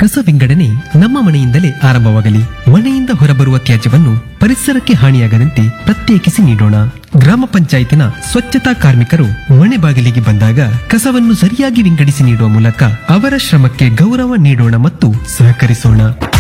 ಕಸ ವಿಂಗಡಣೆ ನಮ್ಮ ಮನೆಯಿಂದಲೇ ಆರಂಭವಾಗಲಿ ಮನೆಯಿಂದ ಹೊರಬರುವ ತ್ಯಾಜ್ಯವನ್ನು ಪರಿಸರಕ್ಕೆ ಹಾನಿಯಾಗದಂತೆ ಪ್ರತ್ಯೇಕಿಸಿ ನೀಡೋಣ ಗ್ರಾಮ ಪಂಚಾಯತಿನ ಸ್ವಚ್ಛತಾ ಕಾರ್ಮಿಕರು ಮನೆ ಬಾಗಿಲಿಗೆ ಬಂದಾಗ ಕಸವನ್ನು ಸರಿಯಾಗಿ ವಿಂಗಡಿಸಿ ನೀಡುವ ಮೂಲಕ ಅವರ ಶ್ರಮಕ್ಕೆ ಗೌರವ ನೀಡೋಣ ಮತ್ತು ಸಹಕರಿಸೋಣ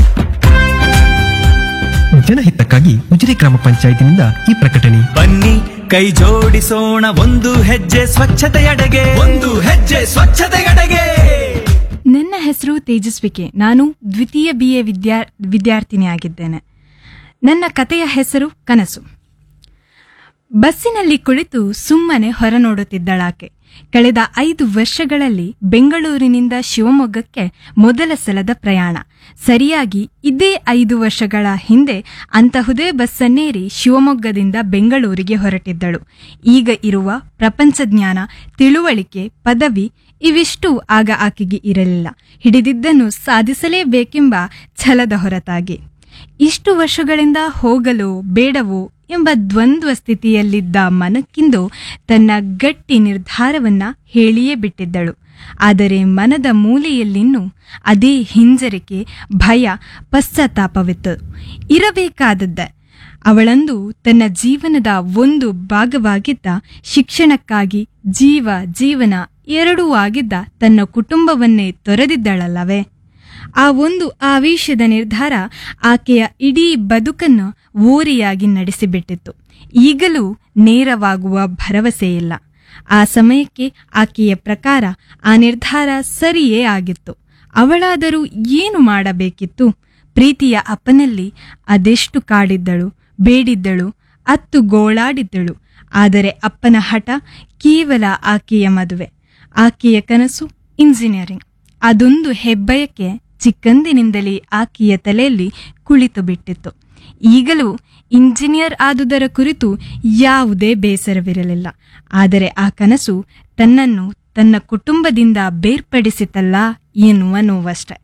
ಜನಹಿತಕ್ಕಾಗಿ ಉಜಿರೆ ಗ್ರಾಮ ಪಂಚಾಯತಿನಿಂದ ಈ ಪ್ರಕಟಣೆ ಬನ್ನಿ ಕೈ ಜೋಡಿಸೋಣ ಒಂದು ಹೆಜ್ಜೆ ಸ್ವಚ್ಛತೆಯಡೆಗೆ ಒಂದು ಹೆಜ್ಜೆ ಸ್ವಚ್ಛತೆಯಡೆಗೆ ನನ್ನ ಹೆಸರು ತೇಜಸ್ವಿಕೆ ನಾನು ದ್ವಿತೀಯ ಬಿ ಎ ವಿದ್ಯಾ ವಿದ್ಯಾರ್ಥಿನಿಯಾಗಿದ್ದೇನೆ ನನ್ನ ಕಥೆಯ ಹೆಸರು ಕನಸು ಬಸ್ಸಿನಲ್ಲಿ ಕುಳಿತು ಸುಮ್ಮನೆ ಹೊರ ನೋಡುತ್ತಿದ್ದಳಾಕೆ ಕಳೆದ ಐದು ವರ್ಷಗಳಲ್ಲಿ ಬೆಂಗಳೂರಿನಿಂದ ಶಿವಮೊಗ್ಗಕ್ಕೆ ಮೊದಲ ಸಲದ ಪ್ರಯಾಣ ಸರಿಯಾಗಿ ಇದೇ ಐದು ವರ್ಷಗಳ ಹಿಂದೆ ಅಂತಹುದೇ ಬಸ್ಸನ್ನೇರಿ ಶಿವಮೊಗ್ಗದಿಂದ ಬೆಂಗಳೂರಿಗೆ ಹೊರಟಿದ್ದಳು ಈಗ ಇರುವ ಪ್ರಪಂಚ ಜ್ಞಾನ ತಿಳುವಳಿಕೆ ಪದವಿ ಇವಿಷ್ಟು ಆಗ ಆಕೆಗೆ ಇರಲಿಲ್ಲ ಹಿಡಿದಿದ್ದನ್ನು ಸಾಧಿಸಲೇಬೇಕೆಂಬ ಛಲದ ಹೊರತಾಗಿ ಇಷ್ಟು ವರ್ಷಗಳಿಂದ ಹೋಗಲು ಬೇಡವೋ ಎಂಬ ದ್ವಂದ್ವ ಸ್ಥಿತಿಯಲ್ಲಿದ್ದ ಮನಕ್ಕಿಂದು ತನ್ನ ಗಟ್ಟಿ ನಿರ್ಧಾರವನ್ನ ಹೇಳಿಯೇ ಬಿಟ್ಟಿದ್ದಳು ಆದರೆ ಮನದ ಮೂಲೆಯಲ್ಲಿನ್ನೂ ಅದೇ ಹಿಂಜರಿಕೆ ಭಯ ಪಶ್ಚಾತ್ತಾಪವಿತ್ತು ಇರಬೇಕಾದದ್ದ ಅವಳಂದು ತನ್ನ ಜೀವನದ ಒಂದು ಭಾಗವಾಗಿದ್ದ ಶಿಕ್ಷಣಕ್ಕಾಗಿ ಜೀವ ಜೀವನ ಎರಡೂ ಆಗಿದ್ದ ತನ್ನ ಕುಟುಂಬವನ್ನೇ ತೊರೆದಿದ್ದಳಲ್ಲವೇ ಆ ಒಂದು ಆವೇಶದ ನಿರ್ಧಾರ ಆಕೆಯ ಇಡೀ ಬದುಕನ್ನು ಓರಿಯಾಗಿ ನಡೆಸಿಬಿಟ್ಟಿತ್ತು ಈಗಲೂ ನೇರವಾಗುವ ಭರವಸೆಯಿಲ್ಲ ಆ ಸಮಯಕ್ಕೆ ಆಕೆಯ ಪ್ರಕಾರ ಆ ನಿರ್ಧಾರ ಸರಿಯೇ ಆಗಿತ್ತು ಅವಳಾದರೂ ಏನು ಮಾಡಬೇಕಿತ್ತು ಪ್ರೀತಿಯ ಅಪ್ಪನಲ್ಲಿ ಅದೆಷ್ಟು ಕಾಡಿದ್ದಳು ಬೇಡಿದ್ದಳು ಅತ್ತು ಗೋಳಾಡಿದ್ದಳು ಆದರೆ ಅಪ್ಪನ ಹಠ ಕೇವಲ ಆಕೆಯ ಮದುವೆ ಆಕೆಯ ಕನಸು ಇಂಜಿನಿಯರಿಂಗ್ ಅದೊಂದು ಹೆಬ್ಬಯಕ್ಕೆ ಚಿಕ್ಕಂದಿನಿಂದಲೇ ಆಕೆಯ ತಲೆಯಲ್ಲಿ ಕುಳಿತು ಬಿಟ್ಟಿತ್ತು ಈಗಲೂ ಇಂಜಿನಿಯರ್ ಆದುದರ ಕುರಿತು ಯಾವುದೇ ಬೇಸರವಿರಲಿಲ್ಲ ಆದರೆ ಆ ಕನಸು ತನ್ನನ್ನು ತನ್ನ ಕುಟುಂಬದಿಂದ ಬೇರ್ಪಡಿಸಿತಲ್ಲ ಎನ್ನುವ ನೋವಷ್ಟೆ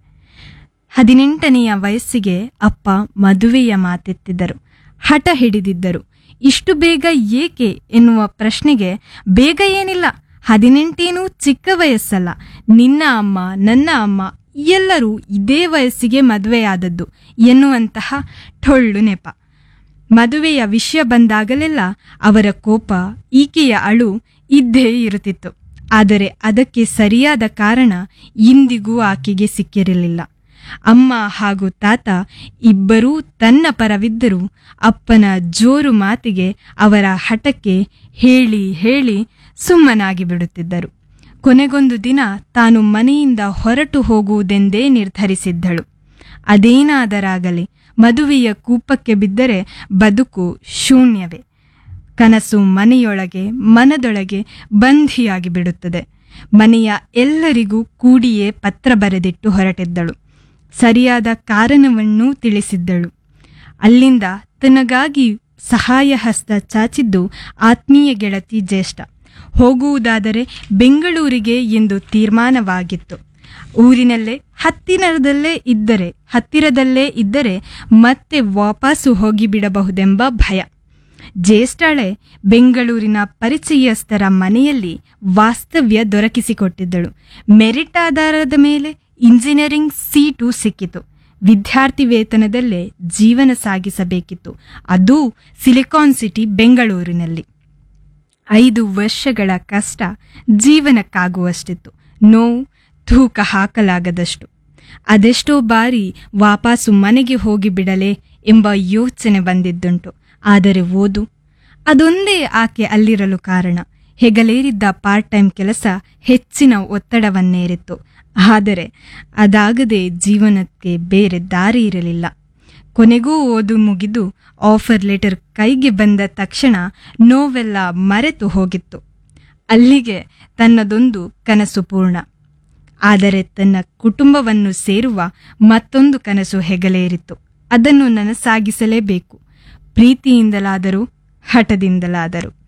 ಹದಿನೆಂಟನೆಯ ವಯಸ್ಸಿಗೆ ಅಪ್ಪ ಮದುವೆಯ ಮಾತೆತ್ತಿದ್ದರು ಹಠ ಹಿಡಿದಿದ್ದರು ಇಷ್ಟು ಬೇಗ ಏಕೆ ಎನ್ನುವ ಪ್ರಶ್ನೆಗೆ ಬೇಗ ಏನಿಲ್ಲ ಹದಿನೆಂಟೇನೂ ಚಿಕ್ಕ ವಯಸ್ಸಲ್ಲ ನಿನ್ನ ಅಮ್ಮ ನನ್ನ ಅಮ್ಮ ಎಲ್ಲರೂ ಇದೇ ವಯಸ್ಸಿಗೆ ಮದುವೆಯಾದದ್ದು ಎನ್ನುವಂತಹ ಟೊಳ್ಳು ನೆಪ ಮದುವೆಯ ವಿಷಯ ಬಂದಾಗಲೆಲ್ಲ ಅವರ ಕೋಪ ಈಕೆಯ ಅಳು ಇದ್ದೇ ಇರುತ್ತಿತ್ತು ಆದರೆ ಅದಕ್ಕೆ ಸರಿಯಾದ ಕಾರಣ ಇಂದಿಗೂ ಆಕೆಗೆ ಸಿಕ್ಕಿರಲಿಲ್ಲ ಅಮ್ಮ ಹಾಗೂ ತಾತ ಇಬ್ಬರೂ ತನ್ನ ಪರವಿದ್ದರೂ ಅಪ್ಪನ ಜೋರು ಮಾತಿಗೆ ಅವರ ಹಠಕ್ಕೆ ಹೇಳಿ ಹೇಳಿ ಸುಮ್ಮನಾಗಿ ಬಿಡುತ್ತಿದ್ದರು ಕೊನೆಗೊಂದು ದಿನ ತಾನು ಮನೆಯಿಂದ ಹೊರಟು ಹೋಗುವುದೆಂದೇ ನಿರ್ಧರಿಸಿದ್ದಳು ಅದೇನಾದರಾಗಲಿ ಮದುವೆಯ ಕೂಪಕ್ಕೆ ಬಿದ್ದರೆ ಬದುಕು ಶೂನ್ಯವೇ ಕನಸು ಮನೆಯೊಳಗೆ ಮನದೊಳಗೆ ಬಂಧಿಯಾಗಿ ಬಿಡುತ್ತದೆ ಮನೆಯ ಎಲ್ಲರಿಗೂ ಕೂಡಿಯೇ ಪತ್ರ ಬರೆದಿಟ್ಟು ಹೊರಟಿದ್ದಳು ಸರಿಯಾದ ಕಾರಣವನ್ನೂ ತಿಳಿಸಿದ್ದಳು ಅಲ್ಲಿಂದ ತನಗಾಗಿ ಸಹಾಯ ಹಸ್ತ ಚಾಚಿದ್ದು ಆತ್ಮೀಯ ಗೆಳತಿ ಜ್ಯೇಷ್ಠ ಹೋಗುವುದಾದರೆ ಬೆಂಗಳೂರಿಗೆ ಎಂದು ತೀರ್ಮಾನವಾಗಿತ್ತು ಊರಿನಲ್ಲೇ ಹತ್ತಿರದಲ್ಲೇ ಇದ್ದರೆ ಹತ್ತಿರದಲ್ಲೇ ಇದ್ದರೆ ಮತ್ತೆ ವಾಪಸ್ಸು ಹೋಗಿಬಿಡಬಹುದೆಂಬ ಭಯ ಜ್ಯೇಷ್ಠಳೆ ಬೆಂಗಳೂರಿನ ಪರಿಚಯಸ್ಥರ ಮನೆಯಲ್ಲಿ ವಾಸ್ತವ್ಯ ದೊರಕಿಸಿಕೊಟ್ಟಿದ್ದಳು ಮೆರಿಟ್ ಆಧಾರದ ಮೇಲೆ ಇಂಜಿನಿಯರಿಂಗ್ ಸೀಟು ಸಿಕ್ಕಿತು ವಿದ್ಯಾರ್ಥಿ ವೇತನದಲ್ಲೇ ಜೀವನ ಸಾಗಿಸಬೇಕಿತ್ತು ಅದೂ ಸಿಲಿಕಾನ್ ಸಿಟಿ ಬೆಂಗಳೂರಿನಲ್ಲಿ ಐದು ವರ್ಷಗಳ ಕಷ್ಟ ಜೀವನಕ್ಕಾಗುವಷ್ಟಿತ್ತು ನೋವು ತೂಕ ಹಾಕಲಾಗದಷ್ಟು ಅದೆಷ್ಟೋ ಬಾರಿ ವಾಪಸ್ಸು ಮನೆಗೆ ಹೋಗಿ ಬಿಡಲೇ ಎಂಬ ಯೋಚನೆ ಬಂದಿದ್ದುಂಟು ಆದರೆ ಓದು ಅದೊಂದೇ ಆಕೆ ಅಲ್ಲಿರಲು ಕಾರಣ ಹೆಗಲೇರಿದ್ದ ಪಾರ್ಟ್ ಟೈಮ್ ಕೆಲಸ ಹೆಚ್ಚಿನ ಒತ್ತಡವನ್ನೇರಿತ್ತು ಆದರೆ ಅದಾಗದೆ ಜೀವನಕ್ಕೆ ಬೇರೆ ದಾರಿ ಇರಲಿಲ್ಲ ಕೊನೆಗೂ ಓದು ಮುಗಿದು ಆಫರ್ ಲೆಟರ್ ಕೈಗೆ ಬಂದ ತಕ್ಷಣ ನೋವೆಲ್ಲ ಮರೆತು ಹೋಗಿತ್ತು ಅಲ್ಲಿಗೆ ತನ್ನದೊಂದು ಕನಸು ಪೂರ್ಣ ಆದರೆ ತನ್ನ ಕುಟುಂಬವನ್ನು ಸೇರುವ ಮತ್ತೊಂದು ಕನಸು ಹೆಗಲೇರಿತ್ತು ಅದನ್ನು ನನಸಾಗಿಸಲೇಬೇಕು ಪ್ರೀತಿಯಿಂದಲಾದರೂ ಹಠದಿಂದಲಾದರೂ